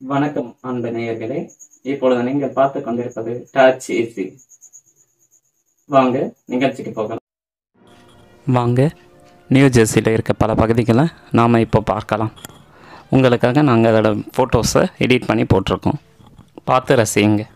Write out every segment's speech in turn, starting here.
வணக்கம் அன்பு நேயர்களே இப்பொழுது நீங்கள் பார்த்து கொண்டிருப்பது டச் ஈஸி வாங்க நிகழ்ச்சிக்கு போகலாம் வாங்க நியூ ஜெர்சியில் இருக்க பல பகுதிகளை நாம் இப்போ பார்க்கலாம் உங்களுக்காக நாங்கள் அதோட ஃபோட்டோஸை எடிட் பண்ணி போட்டிருக்கோம் பார்த்து ரசியுங்க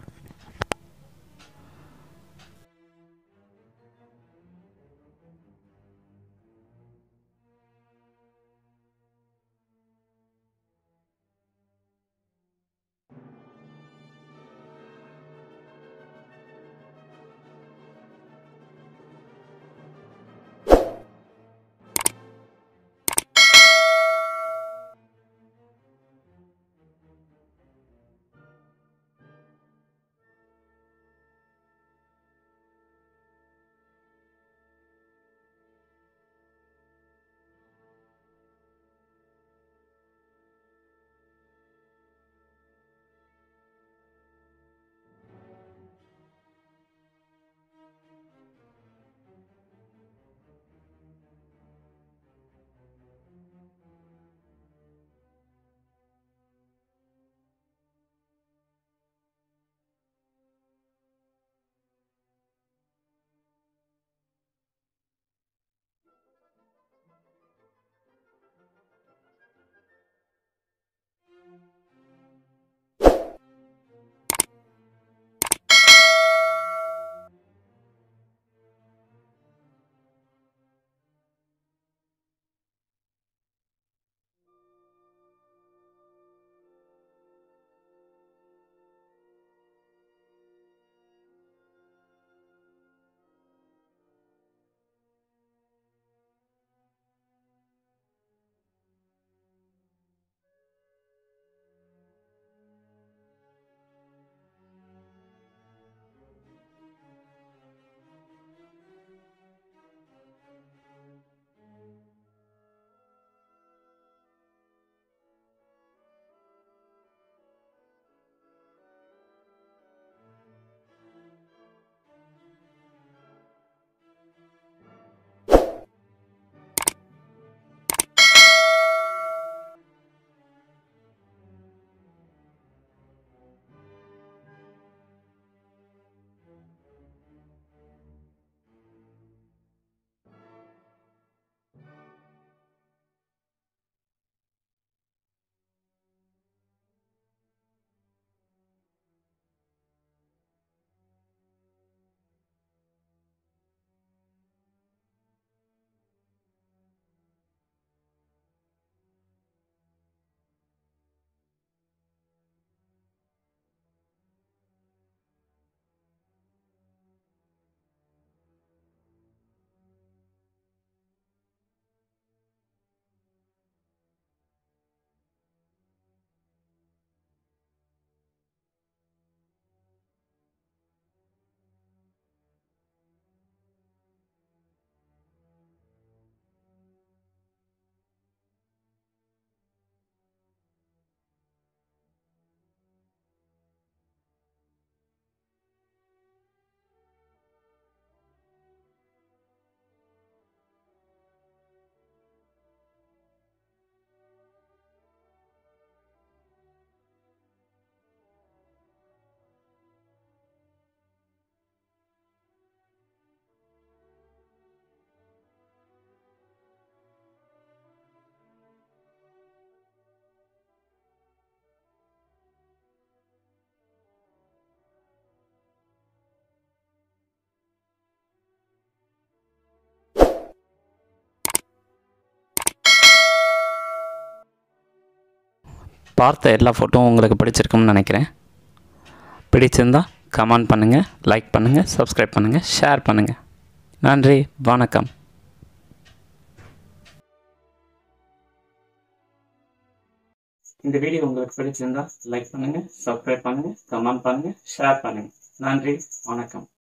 பார்த்த எல்லா ஃபோட்டோவும் உங்களுக்கு பிடிச்சிருக்கும்னு நினைக்கிறேன் பிடிச்சிருந்தா கமெண்ட் பண்ணுங்கள் லைக் பண்ணுங்கள் சப்ஸ்கிரைப் பண்ணுங்கள் ஷேர் பண்ணுங்கள் நன்றி வணக்கம் இந்த வீடியோ உங்களுக்கு பிடிச்சிருந்தா லைக் பண்ணுங்கள் சப்ஸ்கிரைப் பண்ணுங்கள் கமெண்ட் பண்ணுங்கள் ஷேர் பண்ணுங்கள் நன்றி வணக்கம்